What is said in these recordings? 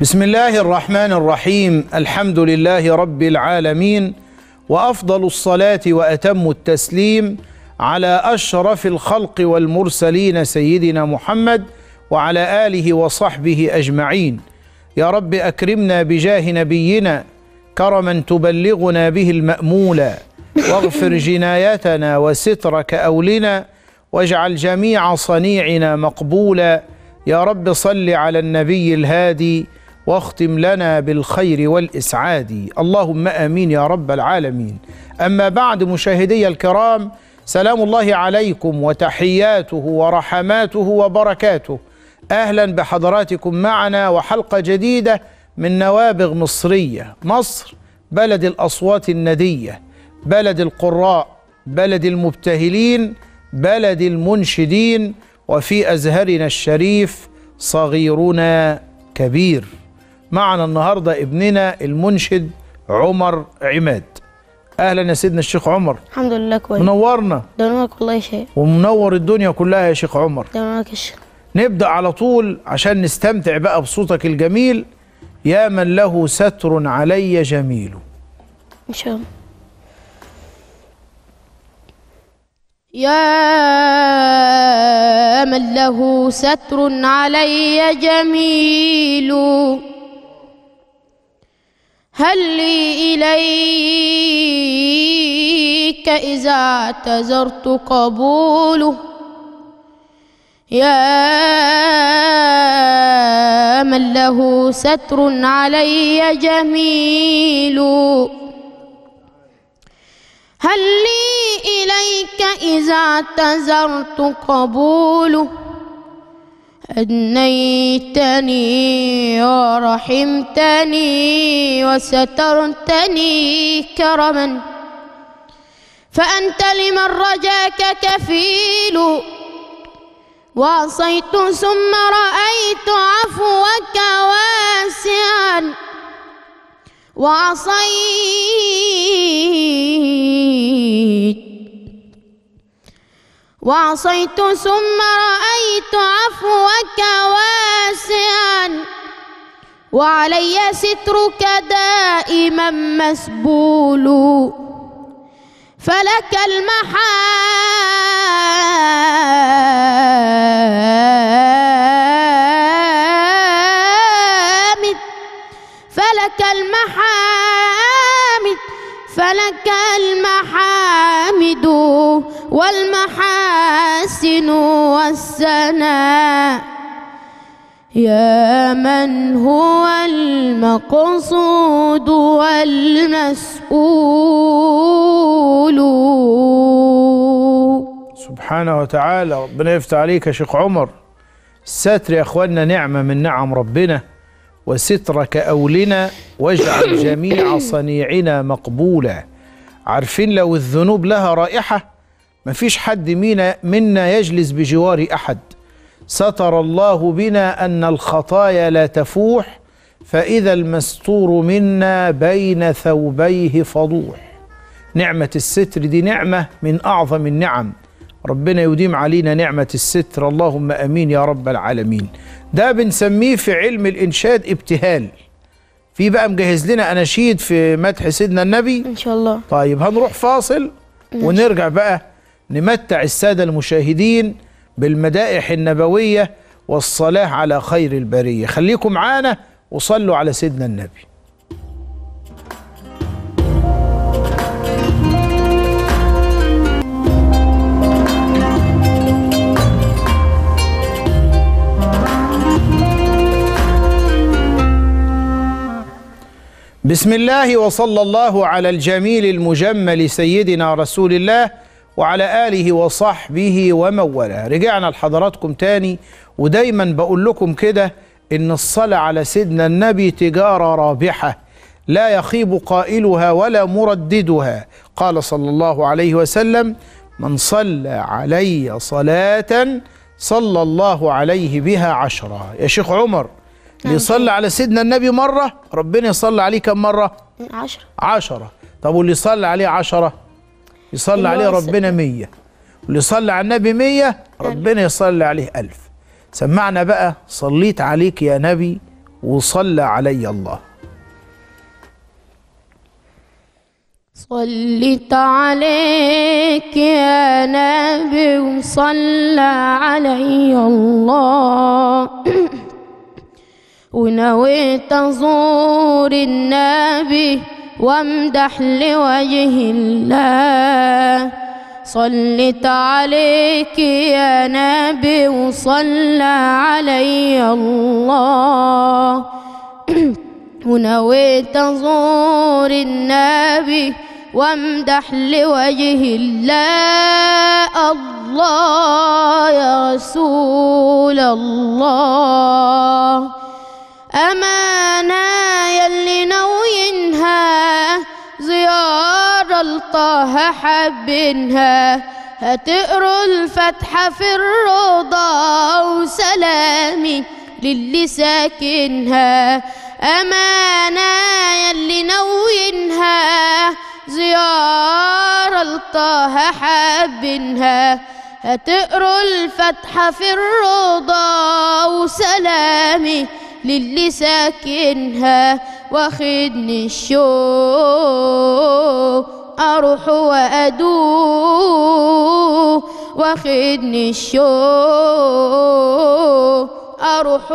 بسم الله الرحمن الرحيم الحمد لله رب العالمين وافضل الصلاه واتم التسليم على اشرف الخلق والمرسلين سيدنا محمد وعلى اله وصحبه اجمعين يا رب اكرمنا بجاه نبينا كرما تبلغنا به المامولا واغفر جنايتنا وسترك اولنا واجعل جميع صنيعنا مقبولا يا رب صل على النبي الهادي واختم لنا بالخير والاسعاد اللهم امين يا رب العالمين اما بعد مشاهدي الكرام سلام الله عليكم وتحياته ورحماته وبركاته اهلا بحضراتكم معنا وحلقه جديده من نوابغ مصريه مصر بلد الاصوات النديه بلد القراء بلد المبتهلين بلد المنشدين وفي ازهرنا الشريف صغيرنا كبير معنا النهارده ابننا المنشد عمر عماد اهلا يا سيدنا الشيخ عمر الحمد لله كويس منورنا دونك والله شيء ومنور الدنيا كلها يا شيخ عمر دونك الشيء نبدا على طول عشان نستمتع بقى بصوتك الجميل يا من له ستر علي جميل ان شاء الله يا من له ستر علي جميل هل لي إليك إذا اعتذرت قبوله يا من له ستر علي جميل هل لي إليك إذا اعتذرت قبوله أدنيتني ورحمتني وسترتني كرما فأنت لمن رجاك كفيل وعصيت ثم رأيت عفوك واسعا وعصيت وعصيت ثم رأيت عفوك واسعا وعلي سترك دائما مسبول فلك المحامد فلك المحامد فلك المحامد والمحاسن والثناء يا من هو المقصود والمسؤول سبحانه وتعالى ربنا يفتح عليك يا شيخ عمر الستر يا اخوانا نعمه من نعم ربنا وسترك اولنا واجعل جميع صنيعنا مقبولا عارفين لو الذنوب لها رائحه مفيش حد منا منا يجلس بجوار احد ستر الله بنا ان الخطايا لا تفوح فاذا المستور منا بين ثوبيه فضوح نعمه الستر دي نعمه من اعظم النعم ربنا يديم علينا نعمه الستر اللهم امين يا رب العالمين ده بنسميه في علم الانشاد ابتهال في بقى مجهز لنا اناشيد في مدح سيدنا النبي إن شاء الله طيب هنروح فاصل ونرجع بقى نمتع السادة المشاهدين بالمدائح النبوية والصلاة على خير البرية خليكم معانا وصلوا على سيدنا النبي بسم الله وصلى الله على الجميل المجمل سيدنا رسول الله وعلى آله وصحبه ومن والاه رجعنا لحضراتكم تاني ودايما بقول لكم كده إن الصلاة على سيدنا النبي تجارة رابحة لا يخيب قائلها ولا مرددها قال صلى الله عليه وسلم من صلى علي صلاة صلى الله عليه بها عشرة يا شيخ عمر اللي يصلي على سيدنا النبي مرة ربنا يصلي عليه كم مرة عشرة عشرة طب واللي يصلي عليه عشرة يصلي اللي عليه هو ربنا مية واللي يصلي على النبي مية ربنا يصلي عليه ألف سمعنا بقى صليت عليك يا نبي وصلى علي الله صلت عليك يا نبي وصلى علي الله ونويت أزور النبي وامدح لوجه الله صلت عليك يا نبي وصلى علي الله ونويت أزور النبي وامدح لوجه الله الله يا رسول الله أمانة يلي ناوينها زيارة لطه حبنها هتقروا الفتحة في الروضة وسلامي للي ساكنها أمانة يلي ناوينها زيارة لطه حبنها هتقروا الفتحة في الروضة وسلامي للي ساكنها واخدني الشوق أروح وأدوق واخدني الشوق أروح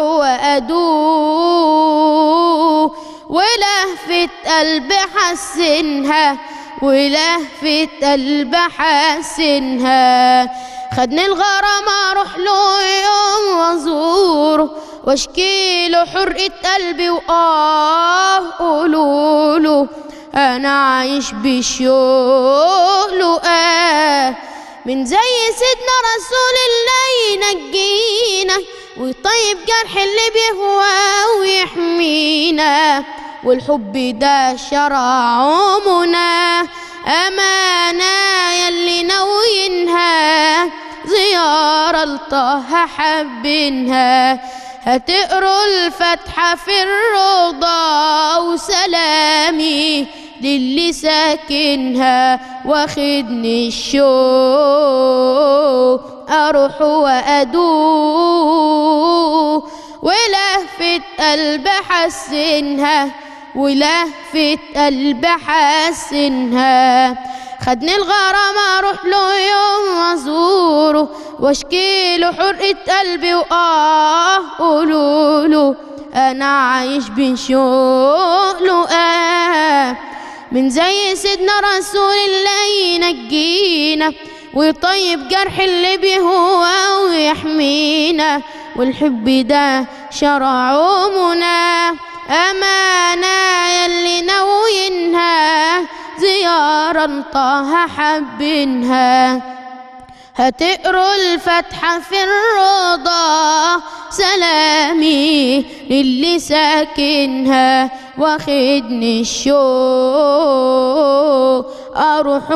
وأدوق ولهفة قلبي حسنها ولهفة قلبي حسنها خدني الغرام اروح له يوم وازوره واشكي له حرقة قلبي واه قولوا له انا عايش بشوق له آه من زي سيدنا رسول الله ينجينا ويطيب جرح اللي بيهوى ويحمينا والحب ده شرع عمنا أمانة يلي ناوينها زيارة لطه حبنها هتقروا الفتحة في الروضة وسلامي للي ساكنها واخدني الشوق أروح وأدوق ولهفة قلب حسنها ولهفة قلب حسنها خدني الغرام اروح له يوم وازوره واشكي له حرقة قلبي واه قولوا له انا عايش بين شوق له آه من زي سيدنا رسول الله ينجينا ويطيب جرح اللي بيهوى ويحمينا والحب ده شرع عمنا أمانة يلي ناوينها زيارة طه حبنها هتقروا الفتحة في الروضة سلامي للي ساكنها واخدني الشوق أروح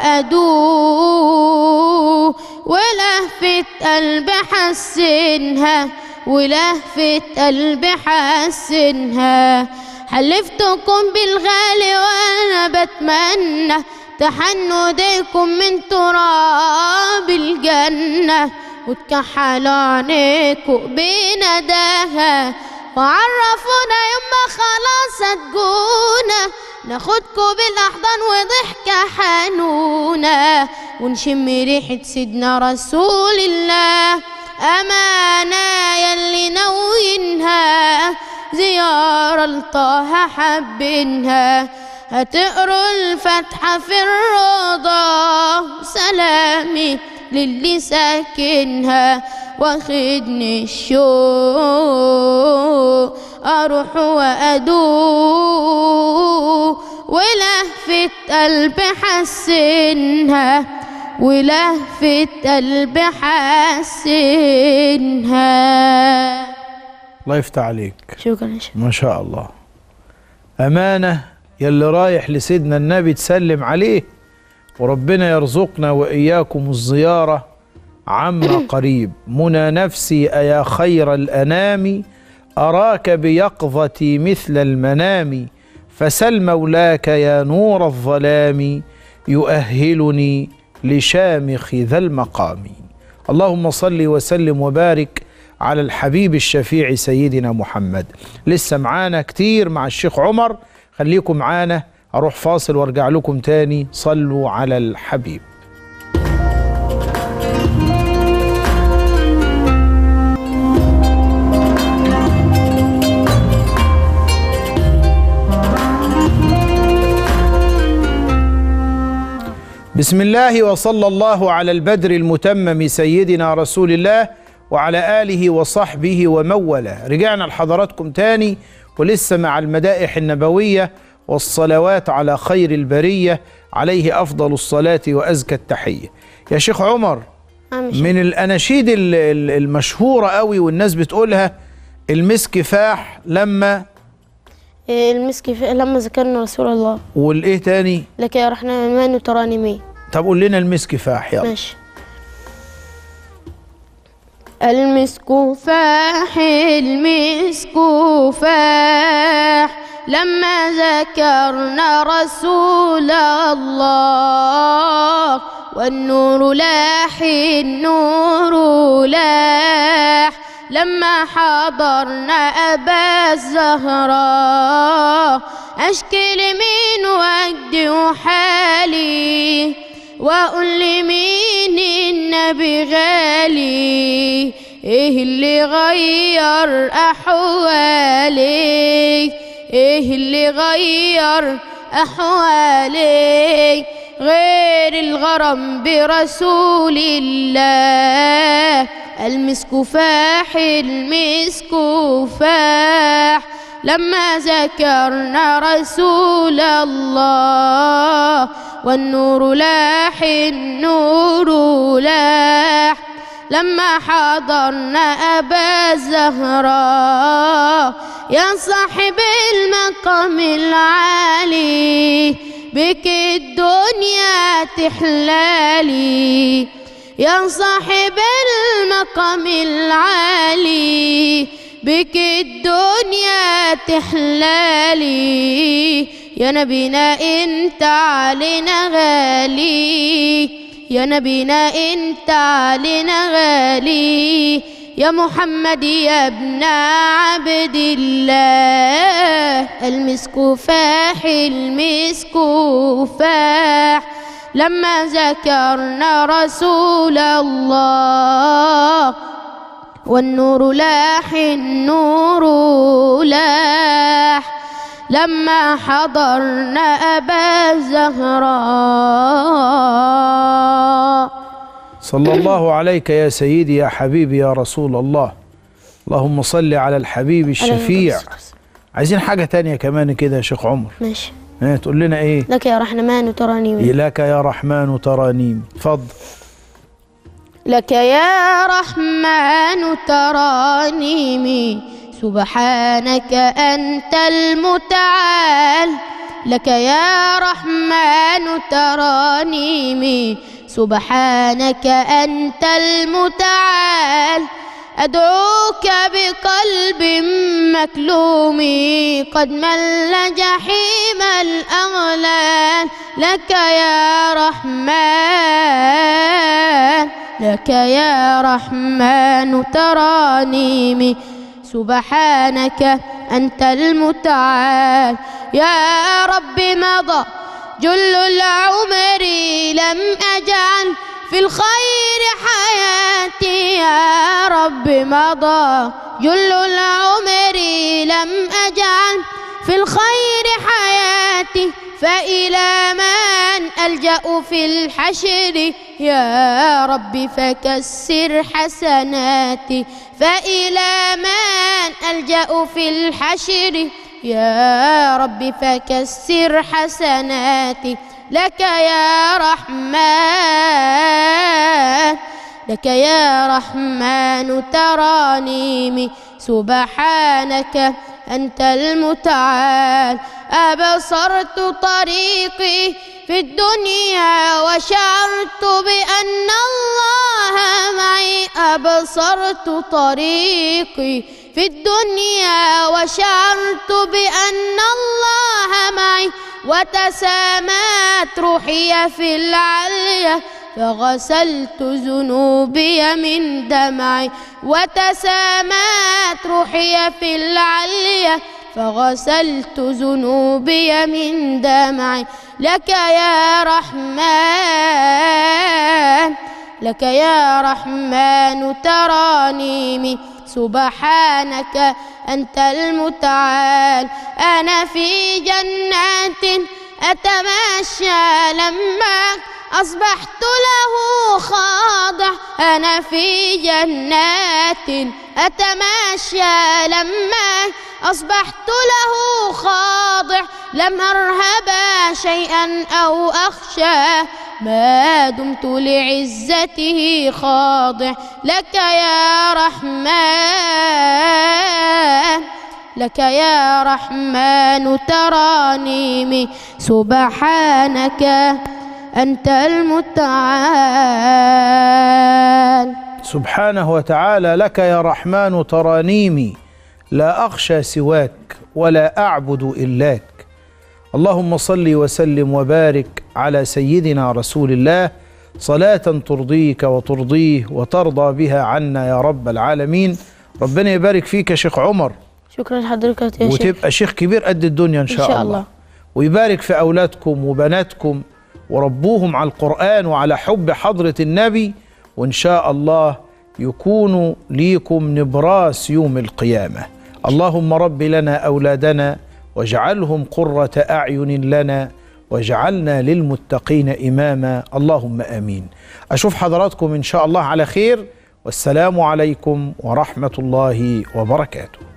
وأدوق ولهفة قلب حسنها ولهفة قلب حسنها حلفتكم بالغالي وانا بتمنى تحنوا ايديكم من تراب الجنة وتكحلوا عينيكم بنداها وعرفونا يما خلاص هتجونا ناخدكوا بالاحضان وضحكة حنونة ونشم ريحة سيدنا رسول الله أمانة يلي ناوينها زيارة لطه حبنها هتقروا الفتحة في الروضة سلامي للي ساكنها واخدني الشوق أروح وأدوق ولهفة قلب حسنها ولهفة قلب حسنها الله يفتح عليك شكرا يا شيخ ما شاء الله أمانة يلي رايح لسيدنا النبي تسلم عليه وربنا يرزقنا وإياكم الزيارة عما قريب منى نفسي أيا خير الأنام أراك بيقظتي مثل المنام فسل مولاك يا نور الظلام يؤهلني لشامخ ذا المقام اللهم صل وسلم وبارك على الحبيب الشفيع سيدنا محمد لسه معانا كتير مع الشيخ عمر خليكم معانا اروح فاصل وارجع لكم تاني صلوا على الحبيب بسم الله وصلى الله على البدر المتمم سيدنا رسول الله وعلى آله وصحبه ومولى رجعنا لحضراتكم تاني ولسه مع المدائح النبوية والصلوات على خير البرية عليه أفضل الصلاة وأزكى التحية يا شيخ عمر أمشي. من الأناشيد ال- ال- المشهورة قوي والناس بتقولها المسك فاح لما إيه المسك في- لما ذكرنا رسول الله والإيه تاني لك يا رحمن ترانمي طب قول لنا المسك فاح يلا ماشي المسك فاح المسك فاح لما ذكرنا رسول الله والنور لاح النور لاح لما حضرنا أبا الزهراء أشكي من وجدي وحالي وأقول لمين النبي غالي إيه اللي غير أحوالي إيه اللي غير أحوالي غير الغرام برسول الله المسك فاح المسك فاح لما ذكرنا رسول الله والنور لاح النور لاح لما حضرنا أبا الزهراء يا صاحب المقام العالي بك الدنيا تحلالي يا صاحب المقام العالي بك الدنيا تحلالي يا نبينا انت علينا غالي يا نبينا انت علينا غالي يا محمد يا ابن عبد الله المسك فاح المسك فاح لما ذكرنا رسول الله والنور لاح النور لاح لما حضرنا أبا الزهراء صلى الله عليك يا سيدي يا حبيبي يا رسول الله اللهم صل على الحبيب الشفيع عايزين حاجة تانية كمان كده يا شيخ عمر ماشي ها تقول لنا ايه لك يا رحمن تراني لك يا رحمن ترانيم اتفضل لك يا رحمن ترانيمي سبحانك أنت المتعال لك يا رحمن ترانيمي سبحانك أنت المتعال أدعوك بقلب مكلوم قد مل جحيم الأغلال لك يا رحمن لك يا رحمن ترانيمي سبحانك أنت المتعال يا رب مضى جل العمر لم أجعل في الخير حياتي يا رب مضى جل العمر لم أجعل في الخير حياتي فإلى من ألجأ في الحشر يا رب فكسر حسناتي فإلى من ألجأ في الحشر يا رب فكسر حسناتي لك يا رحمن لك يا رحمن ترانيمي سبحانك أنت المتعال أبصرت طريقي في الدنيا وشعرت بأن الله معي أبصرت طريقي في الدنيا وشعرت بأن الله معي وتسامت روحي في العليا فغسلت ذنوبي من دمعي وتسامت روحي في العلية فغسلت ذنوبي من دمعي لك يا رحمن لك يا رحمن ترانيمي سبحانك أنت المتعال أنا في جنات أتمشى لما أصبحت له خاضع أنا في جنات أتمشى لما أصبحت له خاضع لم أرهب شيئا أو أخشى ما دمت لعزته خاضع لك يا رحمن لك يا رحمن ترانيمي سبحانك أنت المتعال سبحانه وتعالى لك يا رحمن ترانيمي لا اخشى سواك ولا اعبد الاك اللهم صل وسلم وبارك على سيدنا رسول الله صلاه ترضيك وترضيه وترضى بها عنا يا رب العالمين ربنا يبارك فيك يا شيخ عمر شكرا لحضرتك يا شيخ وتبقى شيخ كبير قد الدنيا ان شاء, شاء الله. الله. ويبارك في اولادكم وبناتكم وربوهم على القران وعلى حب حضره النبي وان شاء الله يكونوا ليكم نبراس يوم القيامه اللهم رب لنا اولادنا واجعلهم قره اعين لنا واجعلنا للمتقين اماما اللهم امين اشوف حضراتكم ان شاء الله على خير والسلام عليكم ورحمه الله وبركاته